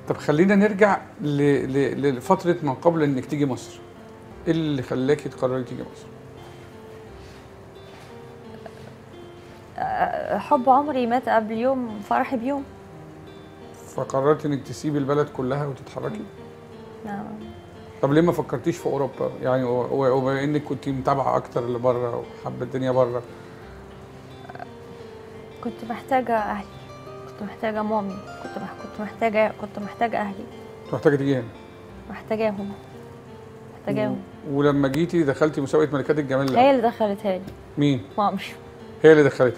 طب خلينا نرجع ل... ل... لفتره ما قبل انك تيجي مصر ايه اللي خلاكي تقرري تيجي مصر حب عمري مات قبل يوم فرحي بيوم فقررت انك تسيبي البلد كلها وتتحركي نعم. طب ليه ما فكرتيش في اوروبا يعني و- و- وبما انك كنت متابعه اكتر اللي بره وحابه الدنيا بره كنت محتاجة أهلي كنت محتاجة مامي كنت مح... كنت محتاجة كنت محتاجة أهلي كنت محتاجه تيجي هنا محتاجاهم محتاجاهم ولما جيتي دخلتي مسابقه ملكات الجمال هي اللي دخلتها لي مين مامي هي اللي دخلتك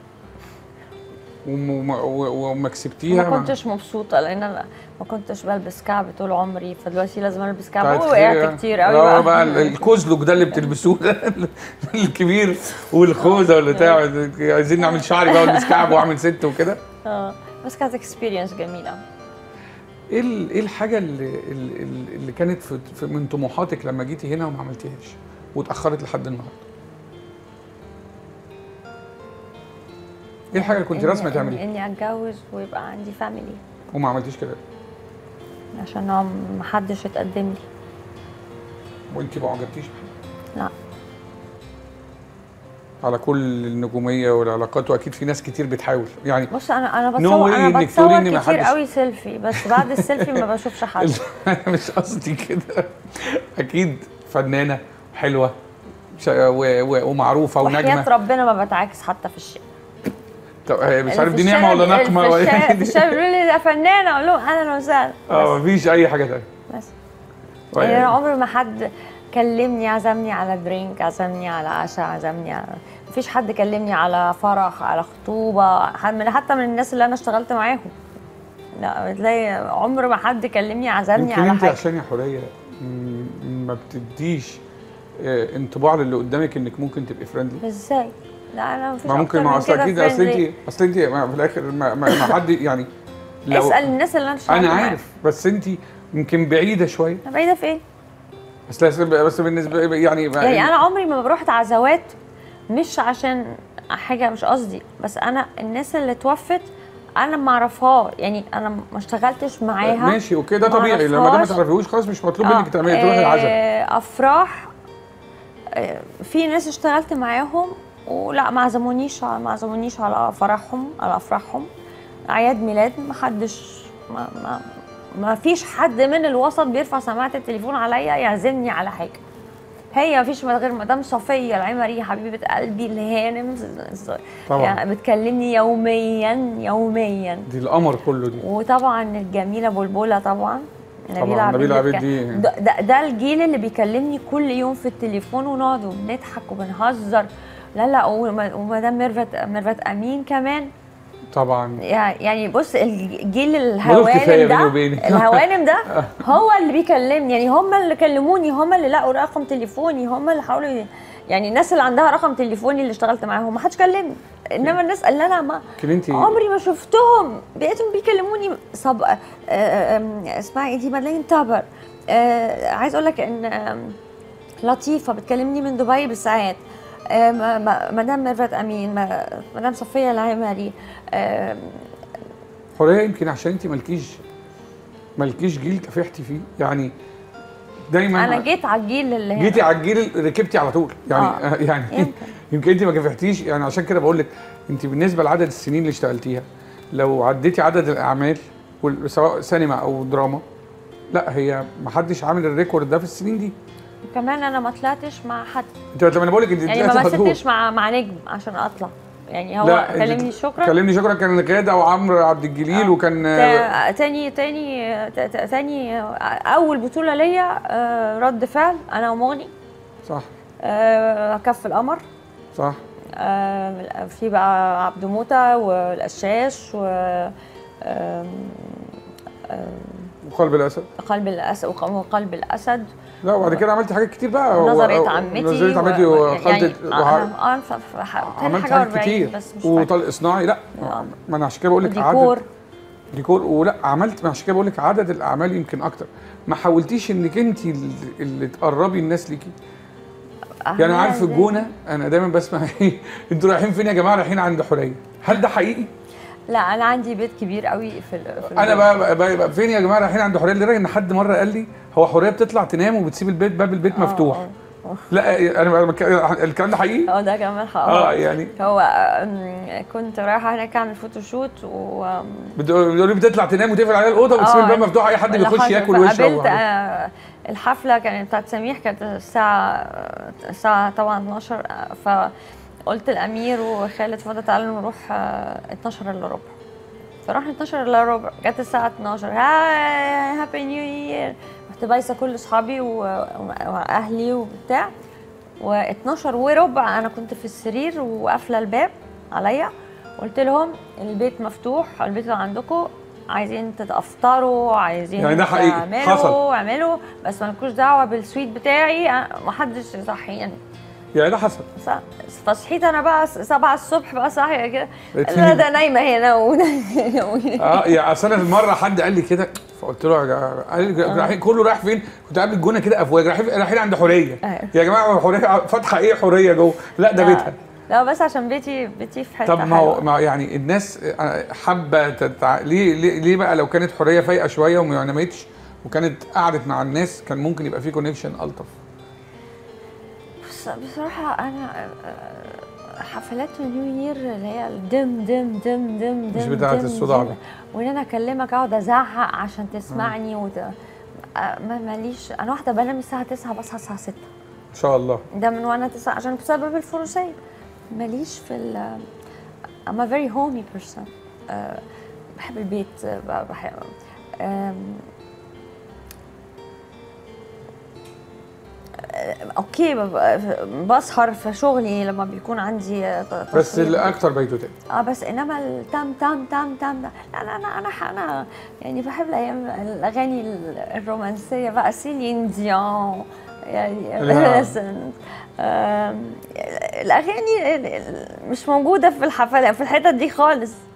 وم- وما و- وما كسبتيها ما كنتش مبسوطة لأن أنا ما كنتش بلبس كعب طول عمري فدلوقتي لازم ألبس كعب بتاعت وقعت خير. كتير قوي آه بقى, بقى ال- الكوزلوك ده اللي بتلبسوه ده الكبير والخوذه واللي بتاع عايزين نعمل شعري بقى والبس كعب واعمل ست وكده آه. بس كانت اكسبيرينس جميلة ايه ال- ايه الحاجه اللي اللي, اللي كانت في في- من طموحاتك لما جيتي هنا وما عملتيهاش واتاخرت لحد النهارده ايه الحاجه اللي كنت إني- راسمه إني- تعمليها إني أتجوز ويبقى عندي فاميلي وما عملتيش كده عشان هو محدش اتقدم لي وانت ما عجبتيش لا على كل النجوميه والعلاقات واكيد في ناس كتير بتحاول يعني بص انا انا No بتصور way انا إنك بتصور تقولي إن ما كتير حدش- قوي سيلفي بس بعد السيلفي ما بشوفش حد انا مش قصدي كده اكيد فنانه حلوه شا- و- و- ومعروفه وحياة ونجمه ربنا ما بتعاكس حتى في الشارع طب هي مش اللي عارف في دي نعمه ولا الشارع- نقمه في ولا الشارع- إيه في دي. الشارع بيقولوا لي ده فنانه اقول لهم اهلا وسهلا اه بس مفيش اي حاجه تانية بس يعني انا عمري ما حد كلمني عزمني على درينك عزمني على عشاء عزمني على مفيش حد كلمني على فرح على خطوبه حد من حتى من الناس اللي انا اشتغلت معاهم لا بتلاقي عمر ما حد كلمني عزمني يمكن على انت حاجه عشان يا حوريه م- ما بتديش آه، انطباع للي قدامك انك ممكن تبقي فريندلي ازاي لا انا مفيش ما ممكن أكتر ما من اصل كده اكيد اصل friendly. انت اصل انت ما- في الاخر ما, ما, ما حد يعني لو اسال الناس اللي انا اشتغلت انا معاهم. عارف بس انت يمكن بعيده شويه انا بعيده في ايه؟ بس بس بالنسبه يعني يعني انا عمري ما بروح عزوات مش عشان حاجه مش قصدي بس انا الناس اللي توفت انا ما اعرفها يعني انا ما اشتغلتش معاها ماشي اوكي ده ما طبيعي لما ده ما أعرفهاش. تعرفيهوش خلاص مش مطلوب آه، منك تعملي تروحي العزاء آه، افراح آه، في ناس اشتغلت معاهم ولا ما عزمونيش ما عزمونيش على فرحهم على افراحهم اعياد ميلاد ما حدش ما, ما ما فيش حد من الوسط بيرفع سماعه التليفون عليا يعزمني على حاجه هي ما فيش غير مدام صفيه العمري حبيبه قلبي الهانم طبعا. يعني بتكلمني يوميا يوميا دي القمر كله دي وطبعا الجميله بلبله طبعا طبعاً، نبيلة عبيد بتك- دي- ده, ده, ده الجيل اللي بيكلمني كل يوم في التليفون ونقعد وبنضحك وبنهزر لا لا وم- ومدام ميرفت ميرفت امين كمان طبعا يع- يعني بص الجيل دول كفاية الهوانم بيني ده وبينك. الهوانم ده هو اللي بيكلمني يعني هم اللي كلموني هم اللي لقوا رقم تليفوني هم اللي حاولوا ي- يعني الناس اللي عندها رقم تليفوني اللي اشتغلت معاهم ما حدش كلمني انما الناس اللي انا ما يمكن انت عمري ما شفتهم بقيتهم بيكلموني صب آه، آه، آم، اسمها ايه دي مدلين تابر آه، عايز اقول لك ان آم، لطيفه بتكلمني من دبي بالساعات آه، ما- ما- مدام ميرفت امين ما- مدام صفيه العمري آم، حوريه يمكن عشان انت مالكيش مالكيش جيل كافحتي فيه يعني دايما انا جيت على الجيل اللي هنا جيتي على الجيل اللي ركبتي على طول يعني آه. آه. يعني يمكن. يمكن انت ما كافحتيش يعني عشان كده بقول لك انت بالنسبه لعدد السنين اللي اشتغلتيها لو عديتي عدد الاعمال وال- سواء سينما او دراما لا هي ما حدش عامل الريكورد ده في السنين دي كمان انا ما طلعتش مع حد انت لما انا بقول لك انت يعني طلعتي ما مدهور. مثلتش مع مع نجم عشان اطلع يعني هو لا، انت كلمني شكرا كلمني شكرا كان غاده وعمرو عبد الجليل آه. وكان تا- تاني تاني تا- تا- تاني اول بطوله ليا آه، رد فعل انا ومغني صح آه، كف القمر صح آه، في بقى عبد موته والقشاش و آم، وقلب الاسد قلب الاسد وقلب الاسد لا وبعد كده عملت حاجات كتير بقى ونظريه و- عمتي نظريه عمتي و- وخالتي يعني انا اه ف- ف- ح- تاني عملت حاجه حاجات 40 كتير بس مش فاكرة. وطلق صناعي لا آه. ما انا عشان كده بقول لك ديكور عدد ديكور ولا عملت ما عشان كده بقول لك عدد الاعمال يمكن اكتر ما حاولتيش انك انت اللي- اللي تقربي الناس ليكي يعني أنا عارف في الجونه انا دايما بسمع ايه انتوا رايحين فين يا جماعه رايحين عند حوريه هل ده حقيقي لا انا عندي بيت كبير قوي في, ال- في انا البيت. بقى, بقى, بقى, بقى فين يا جماعه رايحين عند حوريه لدرجه ان حد مره قال لي هو حوريه بتطلع تنام وبتسيب البيت باب البيت مفتوح آه. لا انا بك- الكلام ده حقيقي اه ده كمان حق اه يعني هو أم، كنت رايحه هناك اعمل فوتوشوت و أم، بيقولوا لي بتطلع تنام وتقفل عليها الاوضه وتسيب آه، الباب مفتوح اي حد اللي بيخش حصل. ياكل ويشرب فقابلت وحاجات. آه، الحفله كانت بتاعت سميح كانت الساعه الساعه طبعا 12 آه، فقلت الامير وخالد فضل تعالوا نروح آه، 12 الا ربع فرحنا 12 الا ربع جت الساعه 12 هاي هابي نيو يير رحت بايسه كل اصحابي و- واهلي وبتاع و12 وربع انا كنت في السرير وقافله الباب عليا قلت لهم البيت مفتوح البيت اللي عندكم عايزين تتافطروا عايزين يعني ده حقيقي، تعملوا حصل. اعملوا بس مالكوش دعوه بالسويت بتاعي أنا- محدش يصحيني يعني ده حصل ف- فصحيت انا بقى 7 الصبح بقى صاحيه كده قلت لا لي- ده نايمه هنا و... اه يعني اصل انا مره حد قال لي كده فقلت له يا جماعه قال لي رايحين كله رايح فين؟ كنت قبل الجونه كده افواج رايحين رايحين عند حوريه أيوة. يا جماعه حوريه فاتحه ايه حوريه جوه؟ لا ده بيتها لا بس عشان بيتي بيتي في حته طب ما هو حلوة. ما هو يعني الناس حابه تتع... ليه ليه ليه بقى لو كانت حوريه فايقه شويه وما نامتش وكانت قعدت مع الناس كان ممكن يبقى في كونكشن الطف بص بصراحة أنا آه، حفلات نيو يير اللي هي الدم دم دم دم دم مش بتاعة دم الصداع دم. ده. وإن أنا أكلمك أقعد أزعق عشان تسمعني وت... آه، ما ماليش أنا واحدة بنام الساعة 9 بصحى الساعة 6 ان شاء الله ده من وأنا 9 عشان بسبب الفروسية ماليش في ال I'm a very homey person آه، بحب البيت آه، بحب آم، اوكي ببقى- بسهر في شغلي لما بيكون عندي بس تصوير. الاكتر بيتوتين اه بس انما التم تم تم تم ده لا لا انا انا انا يعني بحب الايام الاغاني الرومانسيه بقى سيلين ديون يعني لا. لسن آم، الاغاني ال- ال- مش موجوده في الحفلات في الحتت دي خالص